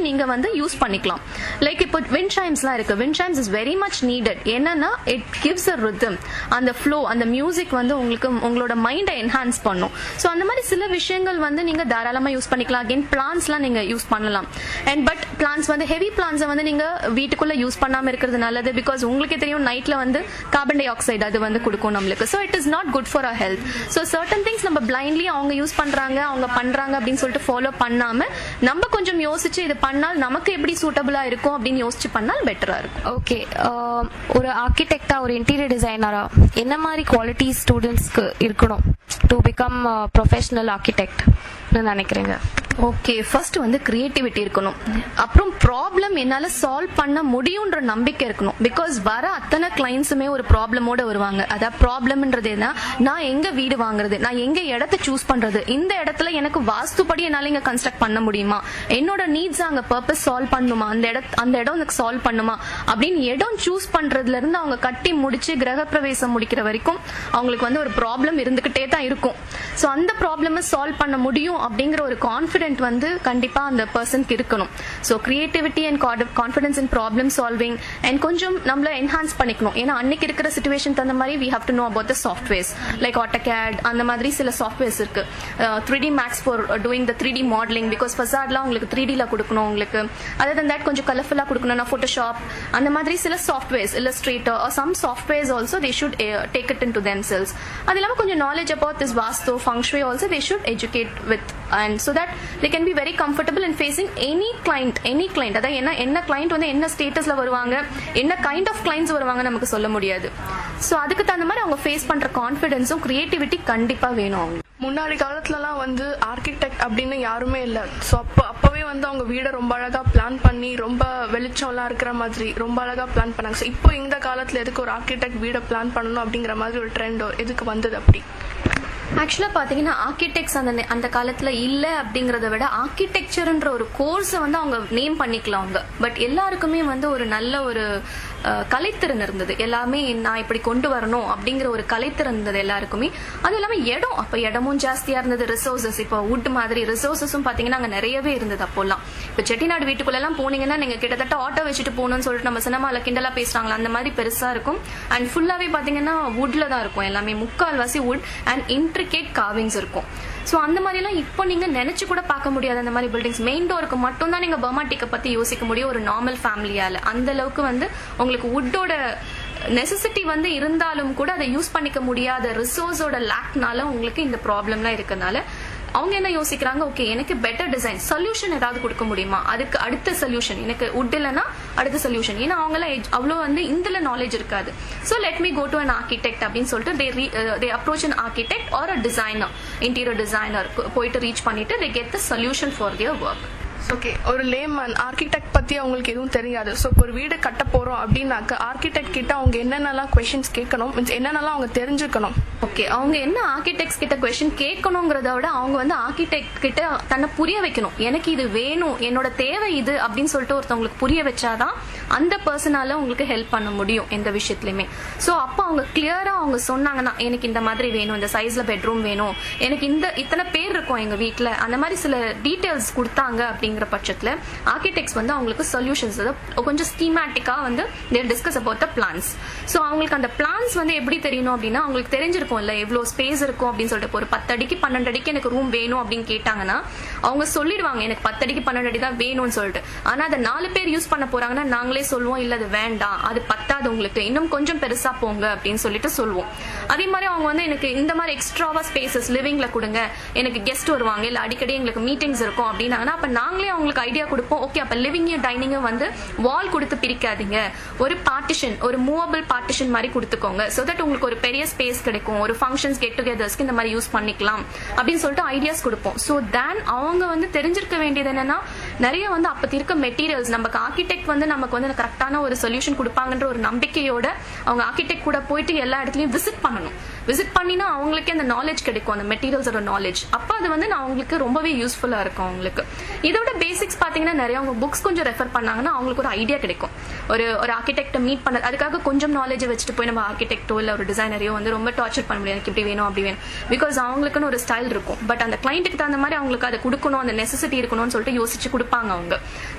நீங்க வந்து யூஸ் பண்ணிக்கலாம் லைக் இப்போ விண்ட் ஷைம்ஸ்லாம் இருக்கு wind chimes is very much needed என்னன்னா இட் கிவ்ஸ் அ ரிதம் அந்த ஃப்ளோ அந்த மியூசிக் வந்து உங்களுக்கு உங்களோட மைண்டை என்ஹான்ஸ் பண்ணும் ஸோ அந்த மாதிரி சில விஷயங்கள் வந்து நீங்க தாராளமா யூஸ் பண்ணிக்கலாம் அகைன் பிளான்ஸ்லாம் நீங்க யூஸ் பண்ணலாம் அண்ட் பட் பிளான்ஸ் வந்து ஹெவி பிளான்ஸை வந்து நீங்க வீட்டுக்குள்ள யூஸ் பண்ணாம இருக்கிறது நல்லது பிகாஸ் உங்களுக்கே தெரியும் நைட்ல வந்து கார்பன் டை ஆக்சைடு அது வந்து கொடுக்கும் நம்மளுக்கு so it is not good for our health so certain things நம்ம பிளைண்ட்லி அவங்க யூஸ் பண்றாங்க அவங்க பண்றாங்க அப்படின்னு சொல்லிட்டு ஃபாலோ பண்ணாம நம்ம கொஞ்சம் யோசிச்சு இது பண்ணால் நமக்கு எப்படி சூட்டபிளா இருக்கும் அப்படின்னு யோசிச்சு பண்ணால் பெட்டரா இருக்கும் ஓகே ஒரு ஆர்கிடெக்டா ஒரு இன்டீரியர் டிசைனரா என்ன மாதிரி குவாலிட்டி ஸ்டூடெண்ட்ஸ்க்கு இருக்கணும் டு பிகம் ப்ரொஃபஷனல் ஆர்கிடெக்ட் நினைக்கிறீங்க ஓகே ஃபர்ஸ்ட் வந்து கிரியேட்டிவிட்டி இருக்கணும் அப்புறம் ப்ராப்ளம் என்னால சால்வ் பண்ண முடியும்ன்ற நம்பிக்கை இருக்கணும் பிகாஸ் வர அத்தனை கிளைண்ட்ஸுமே ஒரு ப்ராப்ளமோட வருவாங்க அதாவது ப்ராப்ளம்ன்றது என்ன நான் எங்க வீடு வாங்குறது நான் எங்க இடத்த சூஸ் பண்றது இந்த இடத்துல எனக்கு வாஸ்துப்படி என்னால இங்க கன்ஸ்ட்ரக்ட் பண்ண முடியுமா என்னோட நீட்ஸ் அங்க பர்பஸ் சால்வ் பண்ணுமா அந்த இட அந்த இடம் எனக்கு சால்வ் பண்ணுமா அப்படின்னு இடம் சூஸ் பண்றதுல இருந்து அவங்க கட்டி முடிச்சு கிரகப்பிரவேசம் முடிக்கிற வரைக்கும் அவங்களுக்கு வந்து ஒரு ப்ராப்ளம் இருந்துகிட்டே தான் இருக்கும் ஸோ அந்த ப்ராப்ளமை சால்வ் பண்ண முடியும் அப்படிங்கிற ஒரு கான்ஃபிடென்ட் வந்து கண்டிப்பா அந்த பர்சனுக்கு இருக்கணும் so creativity and confidence in problem solving and கொஞ்சம் நம்மள என்ஹான்ஸ் பண்ணிக்கணும் ஏன்னா அன்னைக்கு இருக்கிற சுச்சுவேஷன் தகுந்த மாதிரி we have to know about the softwares like AutoCAD அந்த மாதிரி சில சாஃப்ட்வேர்ஸ் இருக்கு three D Max for doing the three D modelling because ஃபசாட்லாம் உங்களுக்கு த்ரீ டில கொடுக்கணும் உங்களுக்கு அதர் தன் தட் கொஞ்சம் கலர்ஃபுல்லா கொடுக்கணும்னா ஃபோட்டோஷாப் அந்த மாதிரி சில softwares Illustrator some softwares also they should take it into themselves அது இல்லாமல் கொஞ்சம் knowledge about this vastu feng shui also they should educate with and so that they can be very comfortable in facing any client any client அதாவது என்ன என்ன client வந்து என்ன ஸ்டேட்டஸ்ல வருவாங்க என்ன கைண்ட் ஆஃப் கிளைண்ட்ஸ் வருவாங்க நமக்கு சொல்ல முடியாது ஸோ அதுக்கு தகுந்த மாதிரி அவங்க ஃபேஸ் பண்ற கான்ஃபிடன்ஸும் கிரியேட்டிவிட்டி கண்டிப்பா வேணும் அவங்க முன்னாடி காலத்துலலாம் வந்து ஆர்கிடெக்ட் அப்படின்னு யாருமே இல்லை ஸோ அப்போ அப்போவே வந்து அவங்க வீடை ரொம்ப அழகாக பிளான் பண்ணி ரொம்ப வெளிச்சம்லாம் இருக்கிற மாதிரி ரொம்ப அழகாக பிளான் பண்ணாங்க ஸோ இப்போ இந்த காலத்தில் எதுக்கு ஒரு ஆர்கிடெக்ட் வீடை பிளான் பண்ணணும் அப்படிங்கிற மாதிரி ஒரு ட்ரெண்ட் எதுக்கு வந்தது அப்படி ஆக்சுவலா பாத்தீங்கன்னா ஆர்கிடெக்ட்ஸ் அந்த நே- அந்த காலத்துல இல்ல அப்படிங்கறத விட ஆர்கிடெக்சர்ன்ற ஒரு கோர்ஸை வந்து அவங்க நேம் பண்ணிக்கலாம் அவங்க பட் எல்லாருக்குமே வந்து ஒரு நல்ல ஒரு அஹ், கலைத்திறன் இருந்தது எல்லாமே நான் இப்படி கொண்டு வரணும் அப்படிங்கிற ஒரு கலைத்திறன் இருந்தது எல்லாருக்குமே அது இல்லாம இடம் அப்ப இடமும் ஜாஸ்தியா இருந்தது ரிசோர்சஸ் இப்போ வுட் மாதிரி ரிசோர்சஸும் பாத்தீங்கன்னா அங்க நிறையவே இருந்தது அப்போல்லாம் இப்ப செட்டிநாடு வீட்டுக்குள்ள எல்லாம் போனீங்கன்னா நீங்க கிட்டத்தட்ட ஆட்டோ வச்சுட்டு போகணும்னு சொல்லிட்டு நம்ம சினிமால கிண்டலா பேசுறாங்களா அந்த மாதிரி பெருசா இருக்கும் அண்ட் ஃபுல்லாவே பாத்தீங்கன்னா வுட்ல தான் இருக்கும் எல்லாமே முக்கால்வாசி வுட் அண்ட் இன்ட்ரிகேட் காவிங்ஸ் இருக்கும் ஸோ அந்த மாதிரிலாம் இப்போ நீங்க நினைச்சு கூட பார்க்க முடியாது அந்த மாதிரி பில்டிங்ஸ் மெயின் டோருக்கு மட்டும் தான் நீங்க பர்மாட்டிக்கை பத்தி யோசிக்க முடியும் ஒரு நார்மல் ஃபேமிலியால அந்த அளவுக்கு வந்து உங்களுக்கு வுட்டோட நெசசிட்டி வந்து இருந்தாலும் கூட அதை யூஸ் பண்ணிக்க முடியாத ரிசோர்ஸோட லேக்னால உங்களுக்கு இந்த ப்ராப்ளம்லாம் இருக்கனால அவங்க என்ன யோசிக்கிறாங்க ஓகே எனக்கு பெட்டர் டிசைன் சொல்யூஷன் ஏதாவது கொடுக்க முடியுமா அதுக்கு அடுத்த சொல்யூஷன் எனக்கு உட் இல்லைன்னா அடுத்த சொல்யூஷன் ஏன்னா அவங்களாம் எஜ்- அவ்வளோ வந்து இதுல நாலேஜ் இருக்காது so let me go to an architect அப்படின்னு சொல்லிட்டு they they approach an architect or a designer interior designer போயிட்டு ரீச் பண்ணிட்டு they get the solution for their work okay ஒரு லேமன் ஆர்கிடெக்ட் பத்தி அவங்களுக்கு எதுவும் தெரியாது ஸோ ஒரு வீடு கட்ட போறோம் அப்படின்னாக்க ஆர்கிடெக்ட் கிட்ட அவங்க என்னென்னலாம் கொஷின்ஸ் கேட்கணும் மீன்ஸ் என்னென்னலாம் அவங்க தெரிஞ்சுக்கணும் ஓகே அவங்க என்ன ஆர்கிடெக்ட்ஸ் கிட்ட கொஸ்டின் கேட்கணுங்கிறத விட அவங்க வந்து ஆர்கிடெக்ட் கிட்ட தன்னை புரிய வைக்கணும் எனக்கு இது வேணும் என்னோட தேவை இது அப்படின்னு சொல்லிட்டு ஒருத்தவங்களுக்கு புரிய வச்சாதான் அந்த பர்சனால உங்களுக்கு ஹெல்ப் பண்ண முடியும் எந்த விஷயத்துலயுமே ஸோ அப்போ அவங்க கிளியரா அவங்க சொன்னாங்கன்னா எனக்கு இந்த மாதிரி வேணும் இந்த சைஸ்ல பெட்ரூம் வேணும் எனக்கு இந்த இத்தனை பேர் இருக்கும் எங்க வீட்ல அந்த மாதிரி சில டீடைல்ஸ் கொடுத்தாங்க அப்படிங்கிற பட்சத்துல ஆர்கிடெக்ட்ஸ் வந்து அவங்களுக்கு சொல்யூஷன்ஸ் கொஞ்சம் ஸ்கீமேட்டிக்கா வந்து there discuss about the plans so அவங்களுக்கு அந்த பிளான்ஸ் வந்து எப்படி தெரியணும் அப்படின்னா அவங்களுக்கு தெரிஞ்சிருக்கும்ல எவ்வளவு ஸ்பேஸ் இருக்கும் அப்படின்னு சொல்லிட்டு இப்போ ஒரு பத்து அடிக்கு பன்னெண்டு அடிக்கு எனக்கு ரூம் வேணும் அப்படின்னு கேட்டாங்கன்னா அவங்க சொல்லிடுவாங்க எனக்கு பத்து அடிக்கு பன்னெண்டு அடி தான் வேணும்னு சொல்லிட்டு ஆனா அதை நாலு பேர் யூஸ் பண்ண போறாங்கன்னா நாங்களே சொல்லுவோம் இல்ல அது வேண்டாம் அது பத்தாது உங்களுக்கு இன்னும் கொஞ்சம் பெருசா போங்க அப்படின்னு சொல்லிட்டு சொல்லுவோம் அதே மாதிரி அவங்க வந்து எனக்கு இந்த மாதிரி எக்ஸ்ட்ராவா ஸ்பேசஸ் லிவிங்ல கொடுங்க எனக்கு கெஸ்ட் வருவாங்க இல்ல அடிக்கடி எங்களுக்கு மீட்டிங்ஸ் இருக்கும் அப்படின்னாங்கன்னா அப்ப நாங்களே அவங்களுக்கு ஐடியா கொடுப்போம் ஓகே அப்ப லிவிங்கையும் டைனிங்கும் வந்து வால் கொடுத்து பிரிக்காதீங்க ஒரு பார்ட்டிஷன் ஒரு மூவபிள் பார்ட்டிஷன் மாதிரி கொடுத்துக்கோங்க சோ தட் உங்களுக்கு ஒரு பெரிய ஸ்பேஸ் கிடைக்கும் ஒரு ஃபங்க்ஷன்ஸ் கெட் டுகெதர்ஸ்க்கு இந்த மாதிரி யூஸ் பண்ணிக்கலாம் அப்படின்னு சொல்லிட்டு ஐடியாஸ் கொடுப்போம் ஸோ தேன் அவங்க வந்து தெரிஞ்சிருக்க வேண்டியது என்னன்னா நிறைய வந்து அப்பத்தி இருக்க மெட்டீரியல்ஸ் நமக்கு ஆர்கிடெக்ட் வந்து நமக்கு வந்து கரெக்டான ஒரு சொல்யூஷன் கொடுப்பாங்கன்ற ஒரு நம்பிக்கையோட அவங்க ஆர்கிடெக்ட் கூட போயிட்டு எல்லா இடத்துலயும் விசிட் பண்ணணும் விசிட் பண்ணினா அவங்களுக்கே அந்த நாலேஜ் கிடைக்கும் அந்த மெட்டீரியல்ஸோட நாலேஜ் அப்போ அது வந்து நான் அவங்களுக்கு ரொம்பவே யூஸ்ஃபுல்லா இருக்கும் அவங்களுக்கு இதோட பேசிக்ஸ் பாத்தீங்கன்னா நிறைய அவங்க புக்ஸ் கொஞ்சம் ரெஃபர் பண்ணாங்கன்னா அவங்களுக்கு ஒரு ஐடியா கிடைக்கும் ஒரு ஒரு ஆர்கிடெக்ட் மீட் பண்ண அதுக்காக கொஞ்சம் நாலேஜ் வச்சுட்டு போய் நம்ம ஆர்கிடெக்டோ இல்ல ஒரு டிசைனரையோ வந்து ரொம்ப டார்ச்சர் பண்ண முடியாது எனக்கு இப்படி வேணும் அப்படி வேணும் பிகாஸ் அவங்களுக்குன்னு ஒரு ஸ்டைல் இருக்கும் பட் அந்த கிளைண்ட்டுக்கு தகுந்த மாதிரி அவங்களுக்கு அதை கொடுக்கணும் அந்த நெசசிட்டி இருக்கணும்னு சொல்லிட்டு யோசிச்சு கொடுப்பாங்க அவங்க